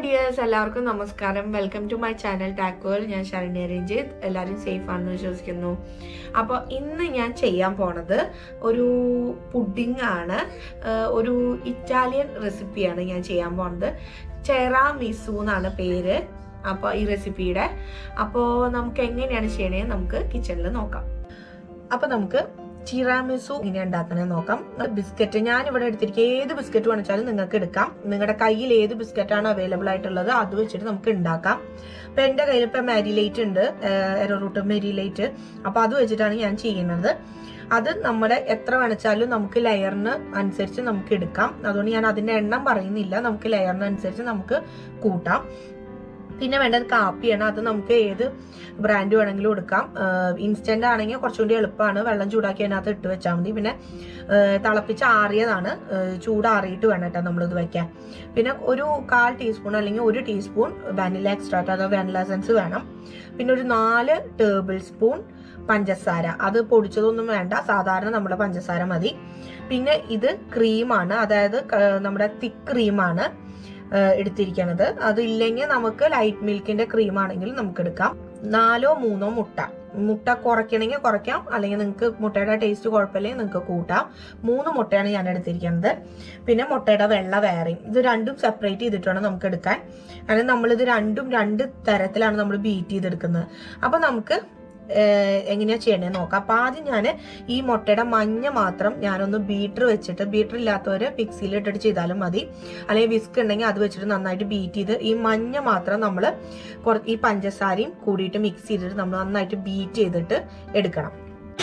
dears എല്ലാവർക്കും നമസ്കാരം welcome to my channel ടാക്വൽ ഞാൻ ശരണ്യ രഞ്ജിത്ത് എല്ലാവരും സേഫ് ആണെന്ന് വിശ്വസിക്കുന്നു അപ്പോൾ ഇന്ന് ഞാൻ ചെയ്യാൻ പോണത് ഒരു പുഡിംഗ് ആണ് ആഹ് ഒരു ഇറ്റാലിയൻ റെസിപ്പിയാണ് ഞാൻ ചെയ്യാൻ പോണത് ചെറാ മിസു എന്നാണ് പേര് അപ്പോൾ ഈ റെസിപ്പിയുടെ അപ്പോൾ നമുക്ക് എങ്ങനെയാണ് ചെയ്യണേ നമുക്ക് കിച്ചണിൽ നോക്കാം അപ്പോൾ നമുക്ക് ചിറാമിസു ഇങ്ങനെ ഉണ്ടാക്കണേ നോക്കാം ബിസ്ക്കറ്റ് ഞാൻ ഇവിടെ എടുത്തിരിക്കുക ഏത് ബിസ്ക്കറ്റ് വേണിച്ചാലും നിങ്ങൾക്ക് എടുക്കാം നിങ്ങളുടെ കയ്യിൽ ഏത് ബിസ്ക്കറ്റ് ആണ് അവൈലബിൾ ആയിട്ടുള്ളത് അത് വെച്ചിട്ട് നമുക്ക് ഉണ്ടാക്കാം അപ്പൊ എന്റെ കയ്യിൽ ഇപ്പൊ മെരിലൈറ്റ് ഉണ്ട് എറോറൂട്ട് മെരിലൈറ്റ് അപ്പൊ അത് വെച്ചിട്ടാണ് ഞാൻ ചെയ്യുന്നത് അത് നമ്മുടെ എത്ര വേണിച്ചാലും നമുക്ക് ലെയറിന് അനുസരിച്ച് നമുക്ക് എടുക്കാം അതുകൊണ്ട് ഞാൻ അതിന്റെ എണ്ണം പറയുന്നില്ല നമുക്ക് ലെയറിന് അനുസരിച്ച് നമുക്ക് കൂട്ടാം പിന്നെ വേണ്ടത് കാപ്പിയാണ് അത് നമുക്ക് ഏത് ബ്രാൻഡ് വേണമെങ്കിലും എടുക്കാം ഇൻസ്റ്റന്റ് ആണെങ്കിൽ കുറച്ചും കൂടി എളുപ്പമാണ് വെള്ളം ചൂടാക്കി അതിനകത്ത് ഇട്ട് വെച്ചാൽ മതി പിന്നെ ഏഹ് തിളപ്പിച്ച് ആറിയതാണ് ഏഹ് ചൂടാറിയിട്ട് വേണം കേട്ടോ നമ്മളിത് വെക്കാൻ പിന്നെ ഒരു കാൽ ടീസ്പൂൺ അല്ലെങ്കിൽ ഒരു ടീസ്പൂൺ വാനില എക്സ്ട്രാക്ട് അതോ വാനില എസൻസ് വേണം പിന്നെ ഒരു നാല് ടേബിൾ സ്പൂൺ പഞ്ചസാര അത് പൊടിച്ചതൊന്നും വേണ്ട സാധാരണ നമ്മുടെ പഞ്ചസാര മതി പിന്നെ ഇത് ക്രീമാണ് അതായത് ക- നമ്മുടെ തിക്ക് ക്രീമാണ് എടുത്തിരിക്കുന്നത് അതില്ലെങ്കിൽ നമുക്ക് ലൈറ്റ് മിൽക്കിന്റെ ക്രീം ആണെങ്കിൽ നമുക്ക് എടുക്കാം നാലോ മൂന്നോ മുട്ട മുട്ട കുറയ്ക്കണമെങ്കിൽ കുറയ്ക്കാം അല്ലെങ്കിൽ നിങ്ങൾക്ക് മുട്ടയുടെ ടേസ്റ്റ് കുഴപ്പമില്ലെങ്കിൽ നിങ്ങൾക്ക് കൂട്ടാം മൂന്ന് മുട്ടയാണ് ഞാൻ എടുത്തിരിക്കുന്നത് പിന്നെ മുട്ടയുടെ വെള്ള വേറെയും ഇത് രണ്ടും സെപ്പറേറ്റ് ചെയ്തിട്ട് വേണം നമുക്ക് എടുക്കാൻ കാരണം നമ്മളിത് രണ്ടും രണ്ട് തരത്തിലാണ് നമ്മൾ ബീറ്റ് ചെയ്തെടുക്കുന്നത് അപ്പൊ നമുക്ക് ഏഹ്, എങ്ങനെയാ ചെയ്യണേന്ന് നോക്കാം അപ്പൊ ആദ്യം ഞാൻ ഈ മുട്ടയുടെ മഞ്ഞ മാത്രം ഞാനൊന്ന് ബീറ്റർ വെച്ചിട്ട് ബീറ്റർ ഇല്ലാത്തവര് മിക്സിയിൽ ഇട്ടിട്ട് ചെയ്താലും മതി അല്ലെങ്കിൽ വിസ്ക് ഉണ്ടെങ്കിൽ അത് വെച്ചിട്ട് നന്നായിട്ട് ബീറ്റ് ചെയ്ത് ഈ മഞ്ഞ മാത്രം നമ്മൾ ഈ പഞ്ചസാരയും കൂടിയിട്ട് മിക്സ് ചെയ്തിട്ട് നമ്മൾ നന്നായിട്ട് ബീറ്റ് ചെയ്തിട്ട് എടുക്കണം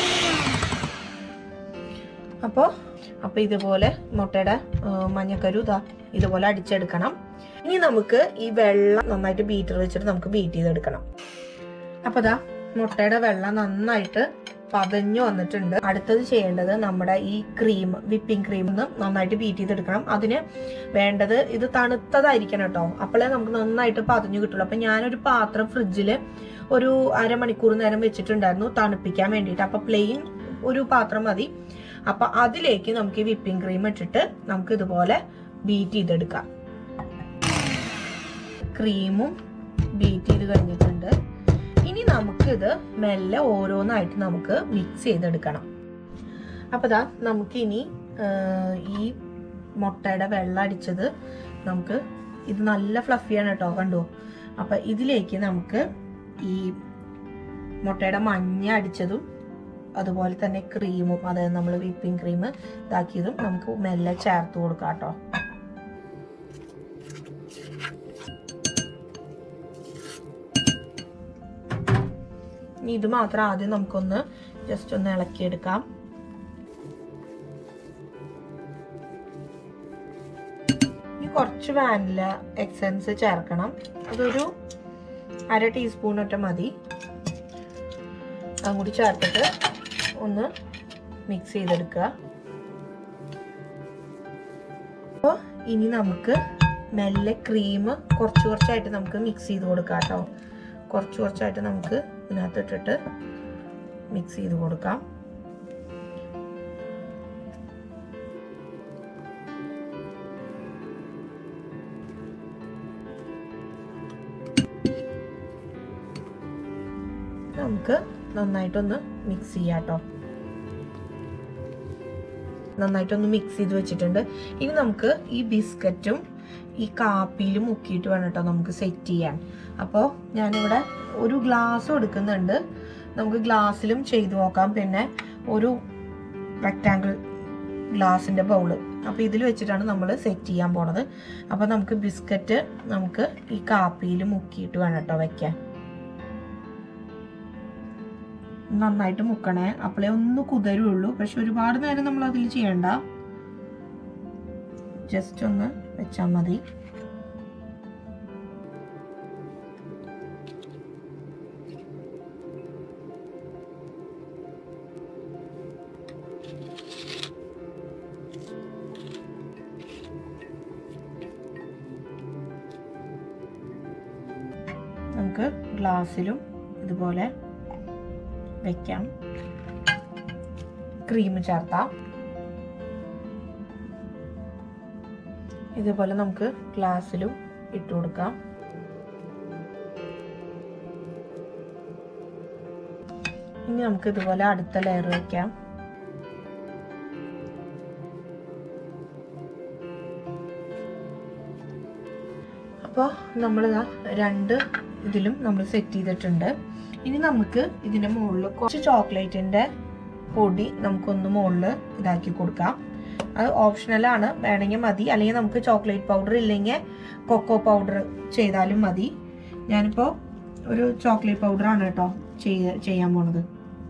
അപ്പോൾ അപ്പോൾ ഇതുപോലെ മുട്ടയുടെ ആ, മഞ്ഞക്കരു ഇതാ ഇതുപോലെ അടിച്ചെടുക്കണം ഇനി നമുക്ക് ഈ വെള്ളം നന്നായിട്ട് ബീറ്റർ വെച്ചിട്ട് നമുക്ക് ബീറ്റ് ചെയ്തെടുക്കണം അപ്പോൾ ഇതാ മുട്ടയുടെ വെള്ളം നന്നായിട്ട് പതഞ്ഞു വന്നിട്ടുണ്ട് അടുത്തത് ചെയ്യേണ്ടത് നമ്മുടെ ഈ ക്രീം വിപ്പിംഗ് ക്രീം നന്നായിട്ട് ബീറ്റ് ചെയ്തെടുക്കണം അതിന് വേണ്ടത് ഇത് തണുത്തതായിരിക്കണം കേട്ടോ അപ്പോഴേ നമുക്ക് നന്നായിട്ട് പതഞ്ഞു കിട്ടുള്ളൂ അപ്പൊ ഞാനൊരു പാത്രം ഫ്രിഡ്ജിൽ ഒരു അരമണിക്കൂർ നേരം വെച്ചിട്ടുണ്ടായിരുന്നു തണുപ്പിക്കാൻ വേണ്ടിയിട്ട് അപ്പൊ പ്ലെയിൻ ഒരു പാത്രം മതി അപ്പൊ അതിലേക്ക് നമുക്ക് ഈ വിപ്പിംഗ് ക്രീം ഇട്ടിട്ട് നമുക്ക് ഇതുപോലെ ബീറ്റ് ചെയ്തെടുക്കാം ക്രീമും ബീറ്റ് ചെയ്ത് കഴിഞ്ഞിട്ടുണ്ട് ഇനി നമുക്കിത് മെല്ലെ ഓരോന്നായിട്ട് നമുക്ക് മിക്സ് ചെയ്തെടുക്കണം അപ്പൊ ദാ നമുക്കിനി ആഹ്, ഈ മുട്ടയുടെ വെള്ളം അടിച്ചത് നമുക്ക് ഇത് നല്ല ഫ്ലഫിയാണ് കേട്ടോ കണ്ടു അപ്പൊ ഇതിലേക്ക് നമുക്ക് ഈ മുട്ടയുടെ മഞ്ഞ അടിച്ചതും അതുപോലെ തന്നെ ക്രീമും അതായത് നമ്മൾ വിപ്പിംഗ് ക്രീം ഇതാക്കിയതും നമുക്ക് മെല്ലെ ചേർത്ത് കൊടുക്കാം കേട്ടോ ഇനി ഇത് മാത്രം ആദ്യം നമുക്കൊന്ന് ജസ്റ്റ് ഒന്ന് ഇളക്കിയെടുക്കാം ഇനി കുറച്ച് വാനില എക്സൻസ് ചേർക്കണം അതൊരു അര ടീസ്പൂൺ ഒറ്റ മതി അതും കൂടി ചേർത്തിട്ട് ഒന്ന് മിക്സ് ചെയ്തെടുക്കുക അപ്പോൾ ഇനി നമുക്ക് മെല്ലെ ക്രീം കുറച്ച് കുറച്ചായിട്ട് നമുക്ക് മിക്സ് ചെയ്ത് കൊടുക്കാം കേട്ടോ കുറച്ച് കുറച്ചായിട്ട് നമുക്ക് ഇതിനകത്ത് ഇട്ടിട്ട് മിക്സ് ചെയ്ത് കൊടുക്കാം നമുക്ക് നന്നായിട്ടൊന്ന് മിക്സ് ചെയ്യാം കേട്ടോ നന്നായിട്ടൊന്ന് മിക്സ് ചെയ്ത് വെച്ചിട്ടുണ്ട് ഇനി നമുക്ക് ഈ ബിസ്ക്കറ്റും ഈ കാപ്പിയിലും മുക്കിയിട്ട് വേണം കേട്ടോ നമുക്ക് സെറ്റ് ചെയ്യാൻ അപ്പോൾ ഞാനിവിടെ ഒരു ഗ്ലാസ്സും എടുക്കുന്നുണ്ട് നമുക്ക് ഗ്ലാസ്സിലും ചെയ്തു നോക്കാം പിന്നെ ഒരു റെക്റ്റാങ്കിൾ ഗ്ലാസിന്റെ ബൗള് അപ്പോൾ ഇതിൽ വെച്ചിട്ടാണ് നമ്മൾ സെറ്റ് ചെയ്യാൻ പോണത് അപ്പോൾ നമുക്ക് ബിസ്ക്കറ്റ് നമുക്ക് ഈ കാപ്പിയിൽ മുക്കിയിട്ട് വേണം കേട്ടോ വെക്കാൻ നന്നായിട്ട് മുക്കണേ അപ്പോഴേ ഒന്ന് കുതരുള്ളൂ പക്ഷെ ഒരുപാട് നേരം നമ്മൾ അതിൽ ചെയ്യണ്ട ജസ്റ്റ് ഒന്ന് വെച്ചാൽ മതി നമുക്ക് ഗ്ലാസ്സിലും ഇതുപോലെ വെക്കാം ക്രീം ചേർത്താം ഇതുപോലെ നമുക്ക് ഗ്ലാസ്സിലും ഇട്ട് കൊടുക്കാം ഇനി നമുക്ക് ഇതുപോലെ അടുത്ത ലെയർ വെക്കാം അപ്പോൾ നമ്മളിതാ രണ്ട് ഇതിലും നമ്മൾ സെറ്റ് ചെയ്തിട്ടുണ്ട് ഇനി നമുക്ക് ഇതിന്റെ മുകളിൽ കുറച്ച് ചോക്ലേറ്റിന്റെ പൊടി നമുക്കൊന്ന് മുകളിൽ ഇതാക്കി കൊടുക്കാം അത് ഓപ്ഷണലാണ് വേണമെങ്കിൽ മതി അല്ലെങ്കിൽ നമുക്ക് ചോക്ലേറ്റ് പൗഡർ ഇല്ലെങ്കിൽ കൊക്കോ പൗഡർ ചെയ്താലും മതി ഞാനിപ്പോൾ ഒരു ചോക്ലേറ്റ് പൗഡറാണ് കേട്ടോ ചെയ്യ ചെയ്യാൻ പോണത്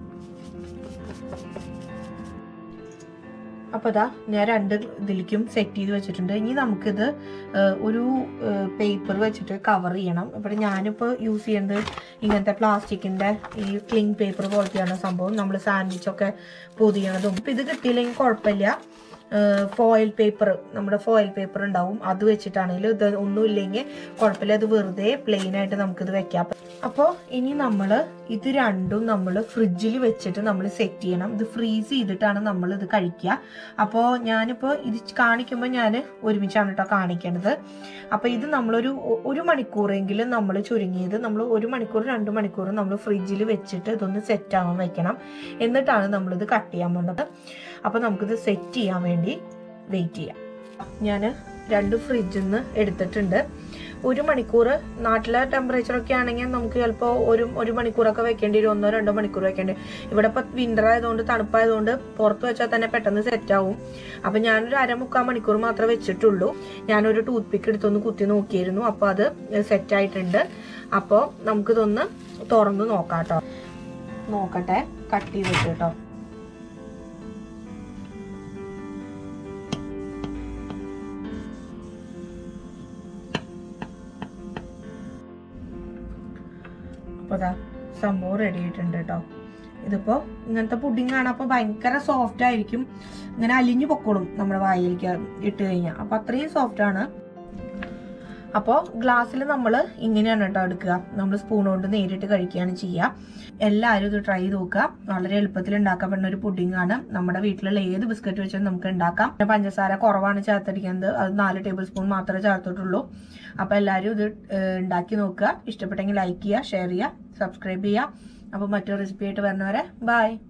അപ്പോൾ ഇതാ ഞാൻ രണ്ട് ഇതിലേക്കും സെറ്റ് ചെയ്ത് വെച്ചിട്ടുണ്ട് ഇനി നമുക്കിത് ഏഹ്, ഒരു പേപ്പർ വെച്ചിട്ട് കവർ ചെയ്യണം ഇവിടെ ഞാനിപ്പോൾ യൂസ് ചെയ്യുന്നത് ഇങ്ങനത്തെ പ്ലാസ്റ്റിക്കിൻ്റെ ഈ ക്ലിങ് പേപ്പർ പോലത്തെയാണ് സംഭവം നമ്മൾ സാൻഡ്വിച്ചൊക്കെ പൊതിയണതും ഇപ്പം ഇത് കിട്ടിയില്ലെങ്കിൽ കുഴപ്പമില്ല ഫോയിൽ പേപ്പർ നമ്മുടെ ഫോയിൽ പേപ്പർ ഉണ്ടാവും അത് വെച്ചിട്ടാണെങ്കിലും ഇത് ഒന്നുമില്ലെങ്കിൽ കുഴപ്പമില്ല ഇത് വെറുതെ പ്ലെയിൻ ആയിട്ട് നമുക്കിത് വെക്കാം അപ്പോൾ ഇനി നമ്മൾ ഇത് രണ്ടും നമ്മൾ ഫ്രിഡ്ജിൽ വെച്ചിട്ട് നമ്മൾ സെറ്റ് ചെയ്യണം ഇത് ഫ്രീസ് ചെയ്തിട്ടാണ് നമ്മൾ ഇത് കഴിക്കുക അപ്പോൾ ഞാനിപ്പോൾ ഇത് കാണിക്കുമ്പോൾ ഞാൻ ഒരുമിച്ചാണ് കേട്ടോ കാണിക്കേണ്ടത് അപ്പോൾ ഇത് നമ്മളൊരു ഒ- ഒരു മണിക്കൂറെങ്കിലും നമ്മൾ ചുരുങ്ങിയത് നമ്മൾ ഒരു മണിക്കൂർ രണ്ട് മണിക്കൂർ നമ്മൾ ഫ്രിഡ്ജിൽ വെച്ചിട്ട് ഇതൊന്ന് സെറ്റ് ആവാൻ വെക്കണം എന്നിട്ടാണ് നമ്മളിത് കട്ട് ചെയ്യാൻ പോകുന്നത് അപ്പോൾ നമുക്കിത് സെറ്റ് ചെയ്യാൻ വേണ്ടി വെയിറ്റ് ചെയ്യാം ഞാൻ രണ്ട് ഫ്രിഡ്ജിൽ നിന്ന് എടുത്തിട്ടുണ്ട് ഒരു മണിക്കൂർ നാട്ടിലെ ടെമ്പറേച്ചർ ഒക്കെ ആണെങ്കിൽ നമുക്ക് ചിലപ്പോൾ ഒരു ഒരു മണിക്കൂറൊക്കെ വെക്കേണ്ടി വരും ഒന്നോ രണ്ടോ മണിക്കൂർ വെക്കേണ്ടി വരും ഇവിടെ ഇപ്പോൾ വിന്റർ ആയതുകൊണ്ട് തണുപ്പായതുകൊണ്ട് പുറത്ത് വെച്ചാൽ തന്നെ പെട്ടെന്ന് സെറ്റ് ആവും അപ്പം ഞാനൊരു അരമുക്കാൽ മണിക്കൂർ മാത്രമേ വെച്ചിട്ടുള്ളൂ ഞാനൊരു ടൂത്ത് പിക്ക് എടുത്തൊന്ന് കുത്തി നോക്കിയിരുന്നു അപ്പോൾ അത് സെറ്റ് ആയിട്ടുണ്ട് അപ്പോൾ നമുക്കിതൊന്ന് തുറന്ന് നോക്കാം കേട്ടോ നോക്കട്ടെ കട്ട് ചെയ്തിട്ട് കേട്ടോ അപ്പോൾ അതാ സംഭവം റെഡി ആയിട്ടുണ്ട് കേട്ടോ ഇതിപ്പോ ഇങ്ങനത്തെ പുഡിംഗ് ആണ് അപ്പോൾ ഭയങ്കര സോഫ്റ്റ് ആയിരിക്കും ഇങ്ങനെ അലിഞ്ഞു പൊക്കോളും നമ്മുടെ വായിലേക്ക് ഇട്ട് കഴിഞ്ഞാൽ അപ്പോൾ അത്രയും സോഫ്റ്റ് ആണ് അപ്പോൾ ഗ്ലാസ്സിൽ നമ്മൾ ഇങ്ങനെയാണ് കേട്ടോ എടുക്കുക നമ്മൾ സ്പൂൺ കൊണ്ട് നേരിട്ട് കഴിക്കുകയാണ് ചെയ്യുക എല്ലാവരും ഇത് ട്രൈ ചെയ്ത് നോക്കുക വളരെ എളുപ്പത്തിൽ ഉണ്ടാക്കാൻ പറ്റുന്ന ഒരു പുഡിംഗ് ആണ് നമ്മുടെ വീട്ടിലുള്ള ഏത് ബിസ്ക്കറ്റ് വെച്ചാൽ നമുക്ക് ഉണ്ടാക്കാം പിന്നെ പഞ്ചസാര കുറവാണ് ചേർത്തിരിക്കുന്നത് അത് നാല് ടേബിൾ സ്പൂൺ മാത്രമേ ചേർത്തിട്ടുള്ളൂ അപ്പോൾ എല്ലാവരും ഇത് ഏഹ്, ഉണ്ടാക്കി നോക്കുക ഇഷ്ടപ്പെട്ടെങ്കിൽ ലൈക്ക് ചെയ്യുക ഷെയർ ചെയ്യുക സബ്സ്ക്രൈബ് ചെയ്യുക അപ്പോൾ മറ്റൊരു റെസിപ്പി ആയിട്ട് വരുന്നവരെ ബൈ